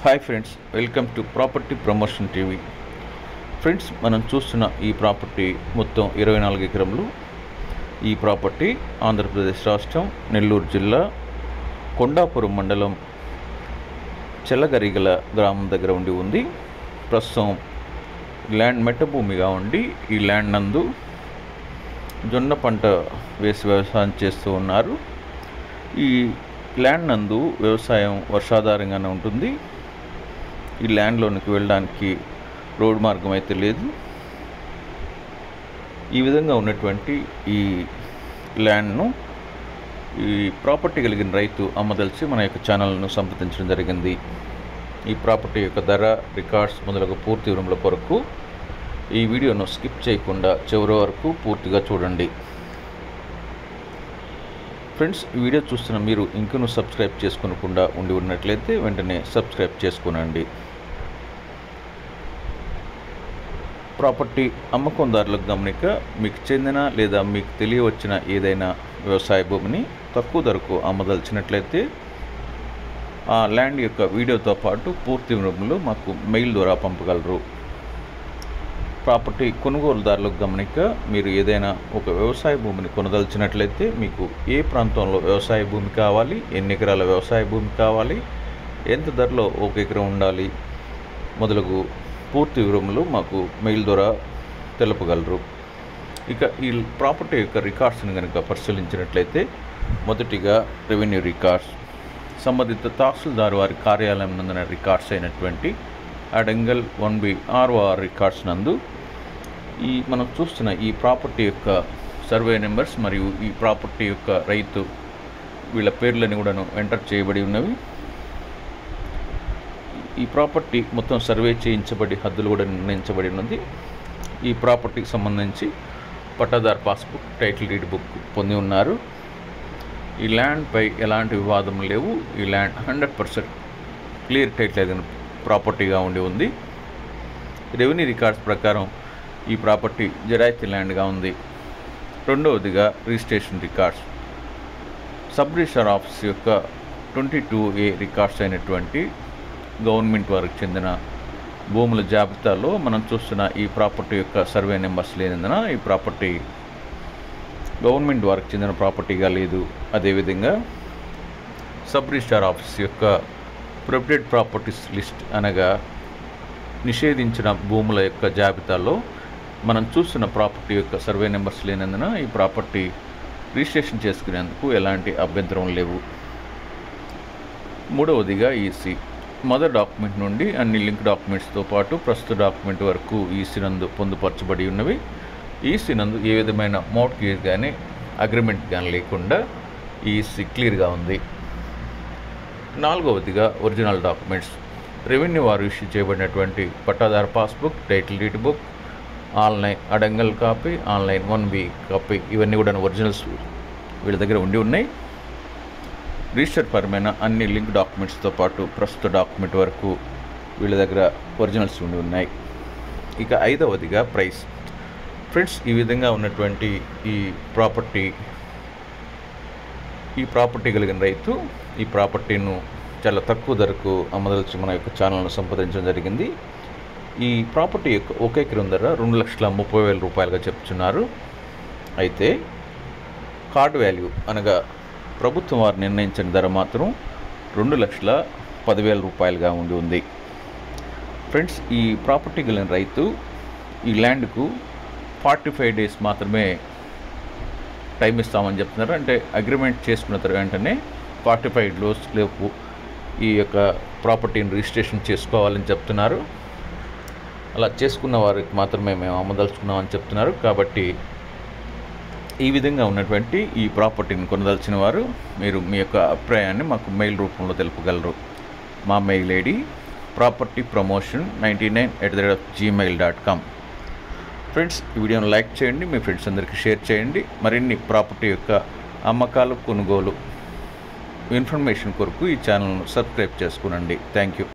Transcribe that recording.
hi friends welcome to property promotion TV friends మనం చూస్తున్న ఈ ప్రాపర్టీ మొత్తం ఇరవై నాలుగు ఎకరములు ఈ ప్రాపర్టీ ఆంధ్రప్రదేశ్ రాష్ట్రం నెల్లూరు జిల్లా కొండాపురం మండలం చెల్లగరిగల గ్రామం దగ్గర ఉండి ఉంది ప్రస్తుతం ల్యాండ్ మెట్ట భూమిగా ఉండి ఈ ల్యాండ్ నందు జొన్న పంట వేసి వ్యవసాయం చేస్తూ ఉన్నారు ఈ ల్యాండ్ నందు వ్యవసాయం వర్షాధారంగానే ఉంటుంది ఈ ల్యాండ్లోనికి వెళ్ళడానికి రోడ్ మార్గం అయితే లేదు ఈ విధంగా ఉన్నటువంటి ఈ ల్యాండ్ను ఈ ప్రాపర్టీ కలిగిన రైతు అమ్మదలిచి మన యొక్క ఛానల్ను సంప్రదించడం జరిగింది ఈ ప్రాపర్టీ యొక్క ధర రికార్డ్స్ మొదలగు పూర్తి వివరముల కొరకు ఈ వీడియోను స్కిప్ చేయకుండా చివరి వరకు పూర్తిగా చూడండి ఫ్రెండ్స్ ఈ వీడియో చూస్తున్న మీరు ఇంకనూ సబ్స్క్రైబ్ చేసుకోనకుండా ఉండి ఉన్నట్లయితే వెంటనే సబ్స్క్రైబ్ చేసుకోనండి ప్రాపర్టీ అమ్మకందారులకు గమనిక మీకు చెందిన లేదా మీకు తెలియవచ్చిన ఏదైనా వ్యవసాయ భూమిని తక్కువ ధరకు అమ్మదలిచినట్లయితే ఆ ల్యాండ్ యొక్క వీడియోతో పాటు పూర్తి వివరములు మాకు మెయిల్ ద్వారా పంపగలరు ప్రాపర్టీ కొనుగోలుదారులకు గమనిక మీరు ఏదైనా ఒక వ్యవసాయ భూమిని కొనదలిచినట్లయితే మీకు ఏ ప్రాంతంలో వ్యవసాయ భూమి కావాలి ఎన్ని ఎకరాల వ్యవసాయ భూమి కావాలి ఎంత ధరలో ఒక ఎకరం ఉండాలి మొదలగు పూర్తి వివరములు మాకు మెయిల్ ద్వారా తెలుపగలరు ఇక ఈ ప్రాపర్టీ యొక్క రికార్డ్స్ని కనుక పరిశీలించినట్లయితే మొదటిగా రెవెన్యూ రికార్డ్స్ సంబంధిత తహసీల్దార్ వారి కార్యాలయం నందున రికార్డ్స్ అయినటువంటి Adangal one B R O R records నందు ఈ మనం చూస్తున్న ఈ ప్రాపర్టీ యొక్క సర్వే నెంబర్స్ మరియు ఈ ప్రాపర్టీ యొక్క రైతు వీళ్ళ పేర్లని కూడాను ఎంటర్ చేయబడి ఉన్నవి ఈ ప్రాపర్టీ మొత్తం సర్వే చేయించబడి హద్దులు కూడా నిర్ణయించబడి ఉన్నది ఈ ప్రాపర్టీకి సంబంధించి pattadar passbook title deed book పొంది ఉన్నారు ఈ ల్యాండ్పై ఎలాంటి వివాదం లేవు ఈ land hundred percent clear title అయిన ప్రాపర్టీగా ఉండి ఉంది రెవెన్యూ రికార్డ్స్ ప్రకారం ఈ ప్రాపర్టీ జరాయితీ ల్యాండ్గా ఉంది రెండవదిగా registration records sub register office యొక్క ట్వంటీ టూ ఏ రికార్డ్స్ అయినటువంటి గవర్నమెంట్ వారికి చెందిన భూముల జాబితాలో మనం చూస్తున్న ఈ ప్రాపర్టీ యొక్క సర్వే నెంబర్స్ లేనందున ఈ ప్రాపర్టీ గవర్నమెంట్ వారికి చెందిన ప్రాపర్టీగా లేదు అదేవిధంగా సబ్ రిజిస్టార్ ఆఫీస్ యొక్క ప్రొపరేట్ ప్రాపర్టీస్ లిస్ట్ అనగా నిషేధించిన భూముల యొక్క జాబితాలో మనం చూస్తున్న ప్రాపర్టీ యొక్క సర్వే నెంబర్స్ లేనందున ఈ ప్రాపర్టీ రిజిస్ట్రేషన్ చేసుకునేందుకు ఎలాంటి అభ్యంతరం లేవు మూడవదిగా ఈసీ మదర్ డాక్యుమెంట్ నుండి అన్ని లింక్ డాక్యుమెంట్స్తో పాటు ప్రస్తుత డాక్యుమెంట్ వరకు ఈసీ నందు పొందుపరచబడి ఉన్నవి ఈసీ నందు ఏ విధమైన మోట్గేజ్ కానీ అగ్రిమెంట్ కానీ లేకుండా ఈసీ క్లియర్గా ఉంది నాలుగవదిగా ఒరిజినల్ డాక్యుమెంట్స్ రెవెన్యూ వారు ఇష్యూ చేయబడినటువంటి pattadar passbook title deed book online Adangal copy online one B copy ఇవన్నీ కూడా ఒరిజినల్స్ వీళ్ళ దగ్గర ఉండి ఉన్నాయి రిజిస్టర్ పరమైన అన్ని లింక్ డాక్యుమెంట్స్తో పాటు ప్రస్తుత డాక్యుమెంట్ వరకు వీళ్ళ దగ్గర ఒరిజినల్స్ ఉండి ఉన్నాయి ఇక ఐదవదిగా ప్రైస్ ఫ్రెండ్స్ ఈ విధంగా ఉన్నటువంటి ఈ ప్రాపర్టీ ఈ ప్రాపర్టీ కలిగిన రైతు ఈ ప్రాపర్టీను చాలా తక్కువ ధరకు అమ్మదలిచి మన యొక్క ఛానల్ను సంప్రదించడం జరిగింది ఈ ప్రాపర్టీ యొక్క ఒక ఎకరం ధర రెండు లక్షల ముప్పై వేల రూపాయలుగా చెప్తున్నారు అయితే కార్డ్ వాల్యూ అనగా ప్రభుత్వం వారు నిర్ణయించిన ధర మాత్రం రెండు లక్షల పదివేల రూపాయలుగా ఉండి ఉంది ఫ్రెండ్స్ ఈ ప్రాపర్టీ కలిగిన రైతు ఈ ల్యాండ్కు ఫార్టీ ఫైవ్ డేస్ మాత్రమే టైం ఇస్తామని చెప్తున్నారు అంటే అగ్రిమెంట్ చేసుకున్న తర్వాత వెంటనే ఫార్టీ ఫైవ్ డోస్ లేపు ఈ యొక్క ప్రాపర్టీని రిజిస్ట్రేషన్ చేసుకోవాలని చెప్తున్నారు అలా చేసుకున్న వారికి మాత్రమే మేము అమ్మదలుచుకున్నామని చెప్తున్నారు కాబట్టి ఈ విధంగా ఉన్నటువంటి ఈ ప్రాపర్టీని కొనదలిచిన వారు మీరు మీ యొక్క అభిప్రాయాన్ని మాకు మెయిల్ రూపంలో తెలుపగలరు మా mail ID property promotion ninety nine at the rate Gmail dot com friends ఈ వీడియోను లైక్ చేయండి మీ ఫ్రెండ్స్ అందరికీ షేర్ చేయండి మరిన్ని ప్రాపర్టీ యొక్క అమ్మకాలు కొనుగోలు ఇన్ఫర్మేషన్ కొరకు ఈ ఛానల్ను సబ్స్క్రైబ్ చేసుకునండి థ్యాంక్ యూ